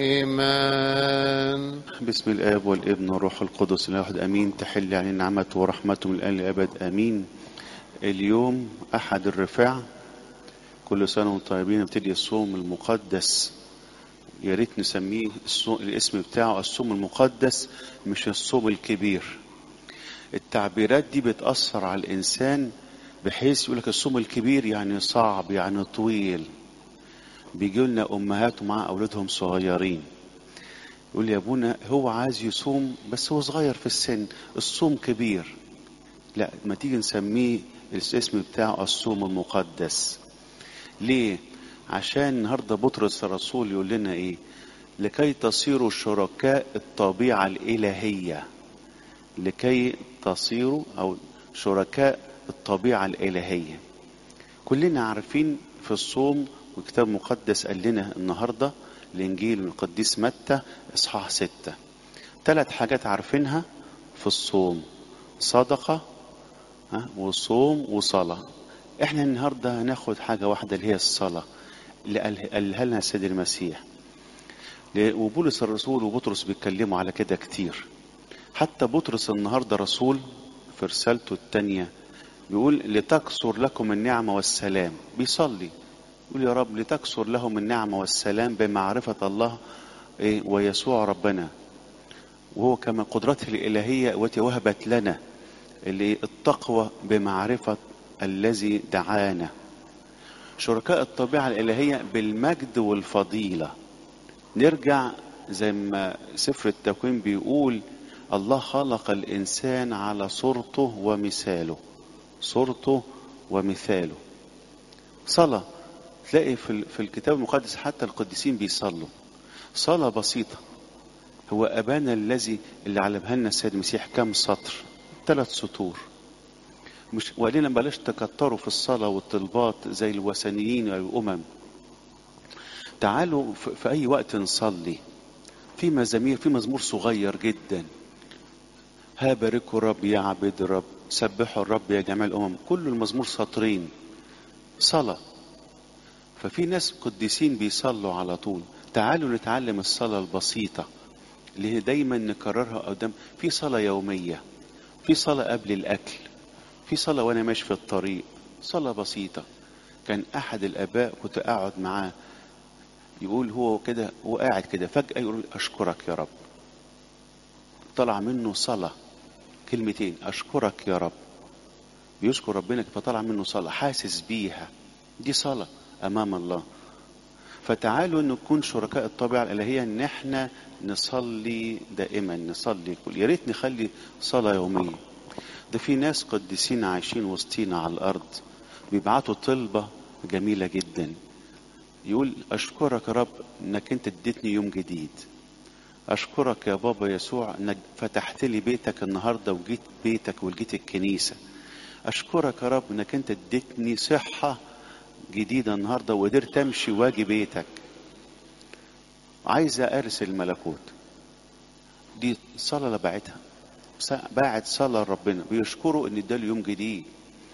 آمين بسم الآب والابن والروح القدس الواحد أمين تحل علينا نعمته ورحمته من الآن للأبد أمين اليوم أحد الرفاع كل سنة وانتم طيبين نبتدي الصوم المقدس يا ريت نسميه الصوم الاسم بتاعه الصوم المقدس مش الصوم الكبير التعبيرات دي بتأثر على الإنسان بحيث يقول لك الصوم الكبير يعني صعب يعني طويل بيجوا لنا أمهات مع أولادهم صغيرين يقول يا ابونا هو عايز يصوم بس هو صغير في السن الصوم كبير لا ما تيجي نسميه الاسم بتاعه الصوم المقدس ليه عشان النهارده بطرس الرسول يقول لنا ايه لكي تصيروا شركاء الطبيعة الإلهية لكي تصيروا أو شركاء الطبيعة الإلهية كلنا عارفين في الصوم والكتاب المقدس قال لنا النهارده الإنجيل من القديس متى إصحاح ستة ثلاث حاجات عارفينها في الصوم صدقة ها، وصوم وصلاة احنا النهارده هناخد حاجة واحدة اللي هي الصلاة اللي قال- قالها لنا السيد المسيح ل- وبولس الرسول وبطرس بيتكلموا على كده كتير حتى بطرس النهارده رسول في رسالته الثانية بيقول لتكثر لكم النعمة والسلام بيصلي يقول يا رب لتكثر لهم النعمة والسلام بمعرفة الله إيه، ويسوع ربنا وهو كما قدرته الإلهية التي وهبت لنا اللي التقوى بمعرفة الذي دعانا شركاء الطبيعة الإلهية بالمجد والفضيلة نرجع زي ما سفر التكوين بيقول الله خلق الإنسان على صورته ومثاله صورته ومثاله صلاة تلاقي في ال- في الكتاب المقدس حتى القديسين بيصلوا صلاة بسيطة هو أبانا الذي اللي علمها لنا السيد المسيح كم سطر ثلاث سطور مش وقال لنا بلاش تكتروا في الصلاة والطلبات زي الوثنيين أو الأمم تعالوا في في أي وقت نصلي في مزامير في مزمور صغير جدا ها باركوا الرب يا عبيد الرب سبحوا الرب يا جميع الأمم كل المزمور سطرين صلاة ففي ناس قديسين بيصلوا على طول تعالوا نتعلم الصلاة البسيطة اللي هي دايما نكررها قدام في صلاة يومية في صلاة قبل الأكل في صلاة وأنا ماشي في الطريق صلاة بسيطة كان أحد الآباء كنت أقعد معاه يقول هو كده هو قاعد كده فجأة يقول أشكرك يا رب طلع منه صلاة كلمتين أشكرك يا رب بيشكر ربنا فطلع منه صلاة حاسس بيها دي صلاة أمام الله فتعالوا نكون شركاء الطبيعة الإلهية إن إحنا نصلي دائما نصلي كل يا ريت نخلي صلاة يومية ده في ناس قديسين عايشين وسطينا على الأرض بيبعتوا طلبة جميلة جدا يقول أشكرك يا رب إنك أنت اديتني يوم جديد أشكرك يا بابا يسوع إنك فتحت لي بيتك النهاردة وجيت بيتك وجيت الكنيسة أشكرك يا رب إنك أنت اديتني صحة جديدة النهاردة وقدرت أمشي واجي بيتك عايز أرسل الملكوت دي صلاة اللي بعتها باعت صلاة لربنا بيشكروا إن اداله يوم جديد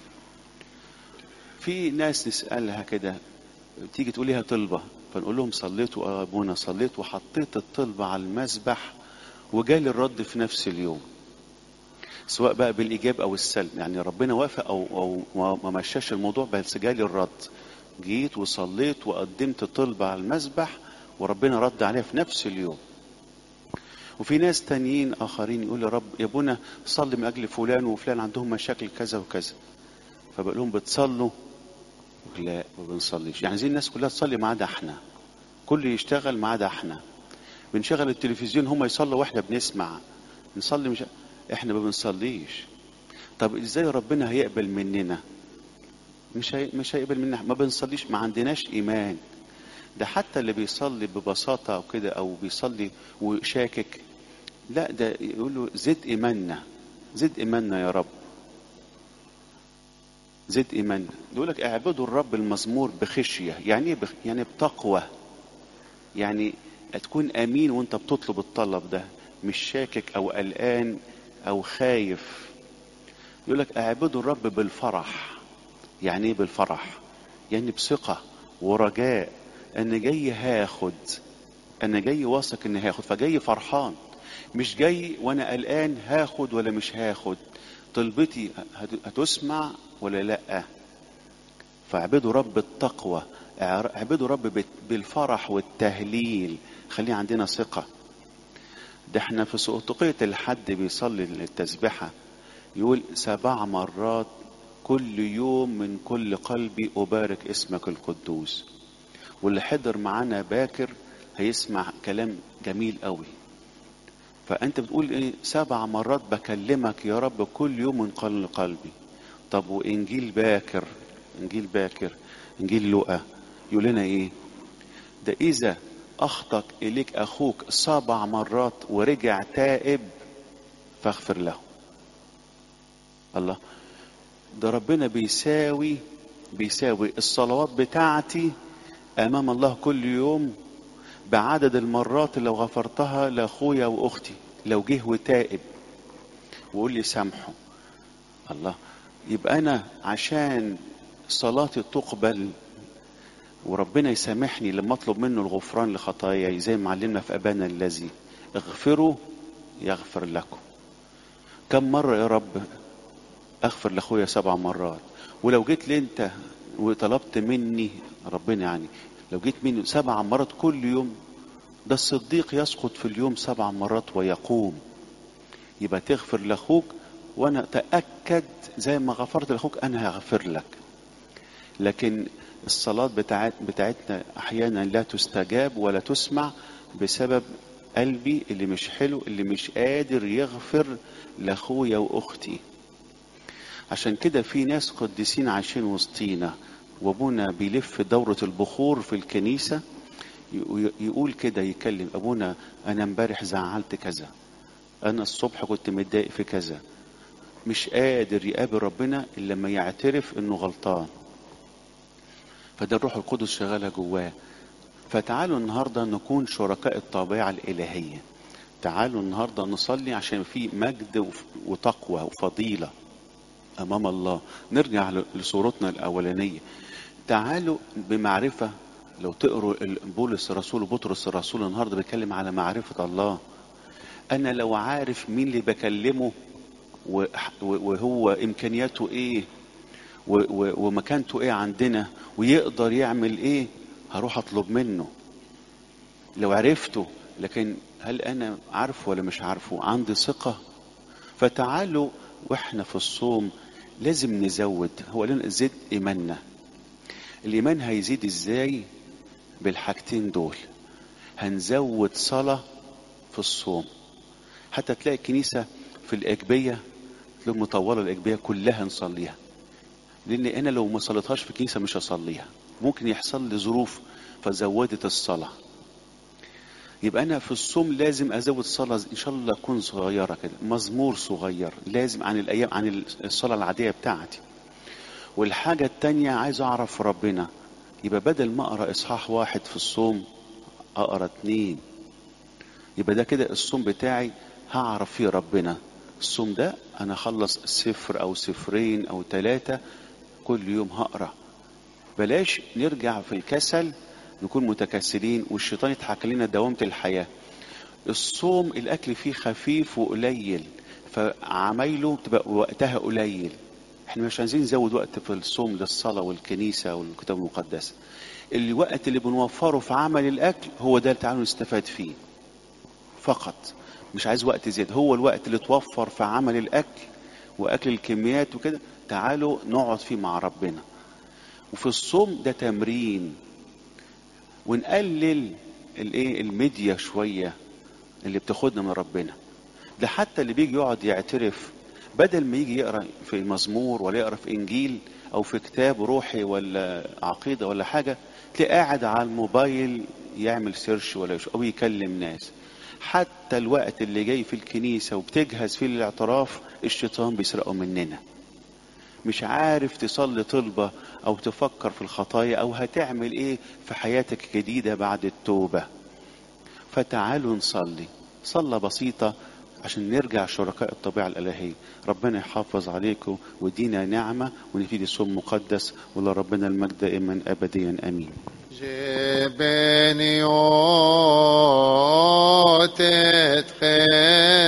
في ناس نسألها كده تيجي تقول ليها طلبة فنقول لهم صليت يا أبونا صليت وحطيت الطلبة على المسبح وجالي الرد في نفس اليوم سواء بقى بالإيجاب أو السلب يعني ربنا وافق أو, أو ما- ما مشاش الموضوع بس جالي الرد جيت وصليت وقدمت طلبة على المسبح وربنا رد عليها في نفس اليوم وفي ناس تانيين آخرين يقول يا رب يا ابونا صلي من أجل فلان وفلان عندهم مشاكل كذا وكذا فبقول لهم بتصلوا لا ما بنصليش يعني زي الناس كلها تصلي ما عدا احنا كل يشتغل ما عدا احنا بنشغل التلفزيون هم يصلوا واحنا بنسمع نصلي مش احنا ما بنصليش طب ازاي ربنا هيقبل مننا مش هي... مش هيقبل منا ما بنصليش ما عندناش ايمان ده حتى اللي بيصلي ببساطة او كده او بيصلي وشاكك لا ده يقول له زد ايماننا زد ايماننا يا رب زد ايماننا يقول لك اعبدوا الرب المزمور بخشيه يعني ايه بخ... يعني بتقوى يعني تكون امين وانت بتطلب الطلب ده مش شاكك او قلقان او خايف يقول لك اعبدوا الرب بالفرح يعني ايه بالفرح يعني بثقه ورجاء ان جاي هاخد انا جاي واثق اني هاخد فجاي فرحان مش جاي وانا قلقان هاخد ولا مش هاخد طلبتي هت- هتسمع ولا لا فاعبدوا رب التقوى اعبدوا رب بت- بالفرح والتهليل خلي عندنا ثقة ده احنا في سقطقية الحد بيصلي التسبحة يقول سبع مرات كل يوم من كل قلبي أبارك اسمك القدوس واللي حضر معانا باكر هيسمع كلام جميل قوي فأنت بتقول إيه سبع مرات بكلمك يا رب كل يوم من قلب قلبي طب وإنجيل باكر إنجيل باكر إنجيل لوقا يقول لنا إيه ده إذا أخطأ إليك أخوك سبع مرات ورجع تائب فاغفر له الله ده ربنا بيساوي بيساوي الصلوات بتاعتي امام الله كل يوم بعدد المرات اللي لو غفرتها لاخويا واختي لو جه وتائب وقول لي سامحه الله يبقى انا عشان صلاتي تقبل وربنا يسامحني لما اطلب منه الغفران لخطاياي زي ما علمنا في ابانا الذي اغفروا يغفر لكم كم مره يا رب اغفر لاخويا سبع مرات ولو جيت لي انت وطلبت مني ربنا يعني لو جيت مني سبع مرات كل يوم ده الصديق يسقط في اليوم سبع مرات ويقوم يبقى تغفر لاخوك وانا تاكد زي ما غفرت لاخوك انا هغفر لك لكن الصلاة بتاعت بتاعتنا احيانا لا تستجاب ولا تسمع بسبب قلبي اللي مش حلو اللي مش قادر يغفر لاخويا واختي عشان كده في ناس قديسين عايشين وسطينا وابونا بيلف دورة البخور في الكنيسة يقول كده يكلم ابونا انا امبارح زعلت كذا انا الصبح كنت متضايق في كذا مش قادر يقابل ربنا الا لما يعترف انه غلطان فده الروح القدس شغالة جواه فتعالوا النهارده نكون شركاء الطبيعة الإلهية تعالوا النهارده نصلي عشان في مجد وتقوى وفضيلة أمام الله نرجع لصورتنا الأولانية تعالوا بمعرفة لو تقروا بولس الرسول وبطرس الرسول النهارده بيتكلم على معرفة الله أنا لو عارف مين اللي بكلمه وهو إمكانياته إيه ومكانته إيه عندنا ويقدر يعمل إيه هروح أطلب منه لو عرفته لكن هل أنا عارفه ولا مش عارفه عندي ثقة فتعالوا واحنا في الصوم لازم نزود هو لنا زد ايماننا الايمان هيزيد ازاي بالحاجتين دول هنزود صلاة في الصوم حتى تلاقي الكنيسة في الأجبية تلاقي مطولة الأجبية كلها نصليها لأن أنا لو ما صليتهاش في الكنيسة مش هصليها ممكن يحصل لي ظروف فزودت الصلاة يبقى أنا في الصوم لازم أزود صلاة إن شاء الله تكون صغيرة كده مزمور صغير لازم عن الأيام عن الصلاة العادية بتاعتي والحاجة التانية عايز أعرف ربنا يبقى بدل ما أقرأ إصحاح واحد في الصوم أقرأ اتنين يبقى ده كده الصوم بتاعي هعرف فيه ربنا الصوم ده أنا أخلص سفر أو سفرين أو ثلاثة كل يوم هقرأ بلاش نرجع في الكسل نكون متكاسلين والشيطان يضحك لنا دوامة الحياة الصوم الأكل فيه خفيف وقليل فعمايله بتبقى وقتها قليل احنا مش عايزين نزود وقت في الصوم للصلاة والكنيسة والكتاب المقدس الوقت اللي بنوفره في عمل الأكل هو ده اللي تعالوا نستفاد فيه فقط مش عايز وقت زيادة هو الوقت اللي توفر في عمل الأكل وأكل الكميات وكده تعالوا نقعد فيه مع ربنا وفي الصوم ده تمرين ونقلل الايه الميديا شويه اللي بتاخدنا من ربنا ده حتى اللي بيجي يقعد يعترف بدل ما يجي يقرا في مزمور ولا يقرا في انجيل او في كتاب روحي ولا عقيده ولا حاجه تلاقيه قاعد على الموبايل يعمل سيرش ولا او يكلم ناس حتى الوقت اللي جاي في الكنيسه وبتجهز فيه للاعتراف الشيطان بيسرقه مننا مش عارف تصلي طلبة أو تفكر في الخطايا أو هتعمل إيه في حياتك الجديدة بعد التوبة فتعالوا نصلي صلى بسيطة عشان نرجع شركاء الطبيعة الإلهية ربنا يحافظ عليكم ودينا نعمة ونبتدي صوم مقدس ولا ربنا المجد دائما أبديا أمين جبني خير